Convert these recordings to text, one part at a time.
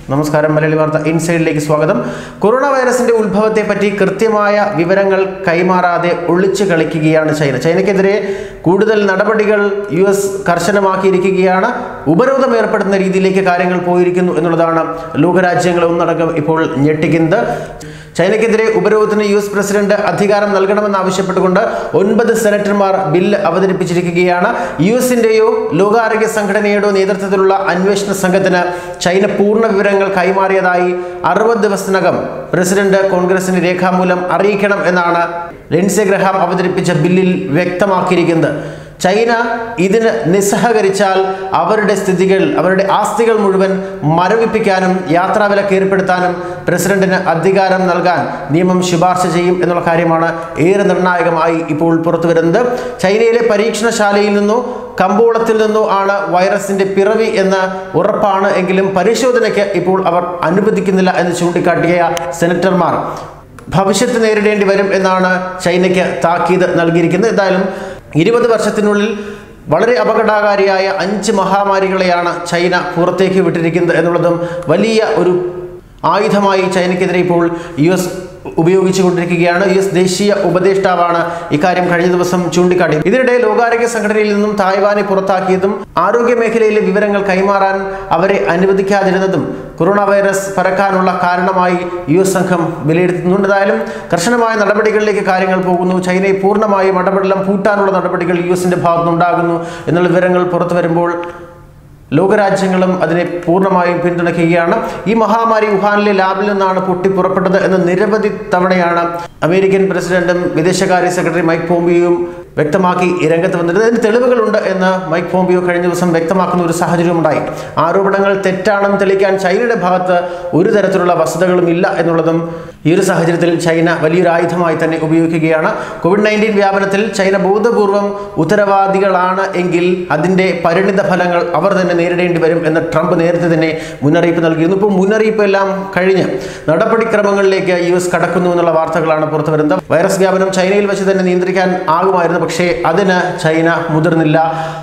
നമസ്കാരം മലയാളി വാർത്ത ഇൻസൈഡിലേക്ക് സ്വാഗതം കൊറോണ വൈറസിന്റെ ഉത്ഭവത്തെ പറ്റി കൃത്യമായ വിവരങ്ങൾ കൈമാറാതെ ഒളിച്ചു കളിക്കുകയാണ് ചൈന ചൈനയ്ക്കെതിരെ കൂടുതൽ നടപടികൾ യു എസ് കർശനമാക്കിയിരിക്കുകയാണ് ഉപരോധം ഏർപ്പെടുത്തുന്ന രീതിയിലേക്ക് കാര്യങ്ങൾ പോയിരിക്കുന്നു എന്നുള്ളതാണ് ലോകരാജ്യങ്ങളെ ഒന്നടങ്കം ഇപ്പോൾ ഞെട്ടിക്കുന്നത് ചൈനയ്ക്കെതിരെ ഉപരോധത്തിന് യു എസ് പ്രസിഡന്റ് അധികാരം നൽകണമെന്ന് ആവശ്യപ്പെട്ടുകൊണ്ട് ഒൻപത് സെനറ്റർമാർ ബില്ല് അവതരിപ്പിച്ചിരിക്കുകയാണ് യു എസിന്റെയോ ലോകാരോഗ്യ സംഘടനയുടെയോ നേതൃത്വത്തിലുള്ള അന്വേഷണ സംഘത്തിന് ചൈന പൂർണ്ണ വിവരങ്ങൾ കൈമാറിയതായി അറുപത് ദിവസത്തിനകം പ്രസിഡന്റ് കോൺഗ്രസിന് രേഖാമൂലം അറിയിക്കണം എന്നാണ് ലിൻസെ ഗ്രഹാം അവതരിപ്പിച്ച ബില്ലിൽ വ്യക്തമാക്കിയിരിക്കുന്നത് ചൈന ഇതിന് നിസ്സഹകരിച്ചാൽ അവരുടെ സ്ഥിതികൾ അവരുടെ ആസ്തികൾ മുഴുവൻ മരവിപ്പിക്കാനും യാത്രാവിലക്ക് ഏർപ്പെടുത്താനും പ്രസിഡന്റിന് അധികാരം നൽകാൻ നിയമം ശുപാർശ ചെയ്യും എന്നുള്ള കാര്യമാണ് ഏറെ നിർണായകമായി ഇപ്പോൾ പുറത്തു വരുന്നത് ചൈനയിലെ പരീക്ഷണശാലയിൽ നിന്നോ കമ്പോളത്തിൽ നിന്നോ ആണ് വൈറസിന്റെ പിറവി എന്ന് ഉറപ്പാണ് എങ്കിലും പരിശോധനയ്ക്ക് ഇപ്പോൾ അവർ അനുവദിക്കുന്നില്ല എന്ന് ചൂണ്ടിക്കാട്ടിയ സെനറ്റർമാർ ഭവിഷ്യത്ത് നേരിടേണ്ടി വരും എന്നാണ് ചൈനയ്ക്ക് താക്കീത് നൽകിയിരിക്കുന്നത് എന്തായാലും ഇരുപത് വർഷത്തിനുള്ളിൽ വളരെ അപകടകാരിയായ അഞ്ച് മഹാമാരികളെയാണ് ചൈന പുറത്തേക്ക് വിട്ടിരിക്കുന്നത് എന്നുള്ളതും വലിയ ഒരു ആയുധമായി ചൈനയ്ക്കെതിരെ ഇപ്പോൾ യു എസ് ഉപയോഗിച്ചുകൊണ്ടിരിക്കുകയാണ് യു എസ് ദേശീയ ഉപദേഷ്ടാവാണ് ഇക്കാര്യം കഴിഞ്ഞ ദിവസം ചൂണ്ടിക്കാട്ടിയത് ഇതിനിടെ ലോകാരോഗ്യ സംഘടനയിൽ നിന്നും തായ്വാനെ പുറത്താക്കിയതും ആരോഗ്യ മേഖലയിലെ വിവരങ്ങൾ കൈമാറാൻ അവരെ അനുവദിക്കാതിരുന്നതും കൊറോണ വൈറസ് പരക്കാനുള്ള കാരണമായി യു എസ് സംഘം വിലയിരുത്തുന്നുണ്ട് എന്തായാലും കർശനമായ നടപടികളിലേക്ക് കാര്യങ്ങൾ പോകുന്നു ചൈനയെ പൂർണ്ണമായും ഇടപെടലം പൂട്ടാനുള്ള നടപടികൾ യു എസിന്റെ ഭാഗത്തുനിന്നുണ്ടാകുന്നു എന്നുള്ള വിവരങ്ങൾ പുറത്തു വരുമ്പോൾ ലോകരാജ്യങ്ങളും അതിനെ പൂർണ്ണമായും പിന്തുണയ്ക്കുകയാണ് ഈ മഹാമാരി വുഹാനിലെ ലാബിൽ നിന്നാണ് പൊട്ടി പുറപ്പെട്ടത് എന്ന് നിരവധി തവണയാണ് അമേരിക്കൻ പ്രസിഡന്റും വിദേശകാര്യ സെക്രട്ടറി മൈക്ക് പോംപിയും വ്യക്തമാക്കി ഈ രംഗത്ത് വന്നിട്ട് അതിന് തെളിവുകളുണ്ട് എന്ന് മൈക്ക് പോംപിയോ കഴിഞ്ഞ ദിവസം വ്യക്തമാക്കുന്ന ഒരു സാഹചര്യമുണ്ടായി ആരോപണങ്ങൾ തെറ്റാണെന്ന് തെളിയിക്കാൻ ചൈനയുടെ ഭാഗത്ത് ഒരു തരത്തിലുള്ള വസ്തുതകളും ഇല്ല എന്നുള്ളതും ഈ ഒരു സാഹചര്യത്തിൽ ചൈന വലിയൊരു ആയുധമായി തന്നെ ഉപയോഗിക്കുകയാണ് കോവിഡ് നയൻറ്റീൻ വ്യാപനത്തിൽ ചൈന ബോധപൂർവം ഉത്തരവാദികളാണ് എങ്കിൽ അതിൻ്റെ പരിണിത ഫലങ്ങൾ അവർ തന്നെ നേരിടേണ്ടി വരും എന്ന് ട്രംപ് നേരത്തെ തന്നെ മുന്നറിയിപ്പ് നൽകിയിരുന്നു ഇപ്പോൾ മുന്നറിയിപ്പ് എല്ലാം കഴിഞ്ഞ് നടപടിക്രമങ്ങളിലേക്ക് യു എസ് കടക്കുന്നു എന്നുള്ള വാർത്തകളാണ് പുറത്തു വരുന്നത് വൈറസ് വ്യാപനം ചൈനയിൽ വെച്ച് തന്നെ നിയന്ത്രിക്കാൻ ആകുമായിരുന്നു പക്ഷേ അതിന് ചൈന മുതിർന്നില്ല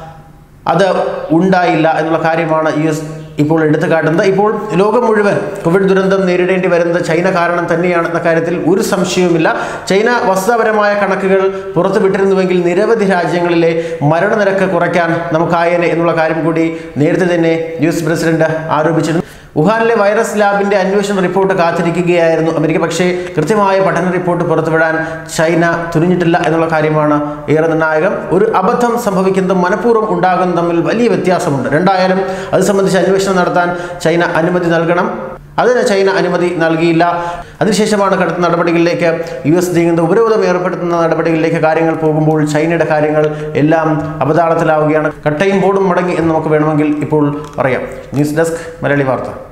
അത് ഉണ്ടായില്ല എന്നുള്ള കാര്യമാണ് യു എസ് ഇപ്പോൾ എടുത്തു കാട്ടുന്നത് ഇപ്പോൾ ലോകം മുഴുവൻ കോവിഡ് ദുരന്തം നേരിടേണ്ടി വരുന്നത് ചൈന കാരണം തന്നെയാണെന്ന കാര്യത്തിൽ ഒരു സംശയവുമില്ല ചൈന വസ്തുതാപരമായ കണക്കുകൾ പുറത്തുവിട്ടിരുന്നുവെങ്കിൽ നിരവധി രാജ്യങ്ങളിലെ മരണനിരക്ക് കുറയ്ക്കാൻ നമുക്കായേനെ എന്നുള്ള കാര്യം കൂടി നേരത്തെ തന്നെ യു എസ് പ്രസിഡന്റ് ആരോപിച്ചിരുന്നു വുഹാനിലെ വൈറസ് ലാബിന്റെ അന്വേഷണ റിപ്പോർട്ട് കാത്തിരിക്കുകയായിരുന്നു അമേരിക്ക പക്ഷേ കൃത്യമായ പഠന റിപ്പോർട്ട് പുറത്തുവിടാൻ ചൈന തുനിഞ്ഞിട്ടില്ല എന്നുള്ള കാര്യമാണ് ഏറെ നിർണായകം ഒരു അബദ്ധം സംഭവിക്കുന്നതും മനഃപൂർവ്വം ഉണ്ടാകുന്നതും തമ്മിൽ വലിയ വ്യത്യാസമുണ്ട് രണ്ടായാലും അത് സംബന്ധിച്ച് അന്വേഷണം നടത്താൻ ചൈന അനുമതി നൽകണം അതിന് ചൈന അനുമതി നൽകിയില്ല അതിനുശേഷമാണ് കടുത്ത നടപടികളിലേക്ക് യു എസ് നീങ്ങുന്ന ഉപരോധം ഏർപ്പെടുത്തുന്ന നടപടികളിലേക്ക് കാര്യങ്ങൾ പോകുമ്പോൾ ചൈനയുടെ കാര്യങ്ങൾ എല്ലാം അപതാളത്തിലാവുകയാണ് കട്ടയും ബോർഡും മടങ്ങി എന്ന് നമുക്ക് വേണമെങ്കിൽ ഇപ്പോൾ പറയാം ന്യൂസ് ഡെസ്ക് മലയാളി വാർത്ത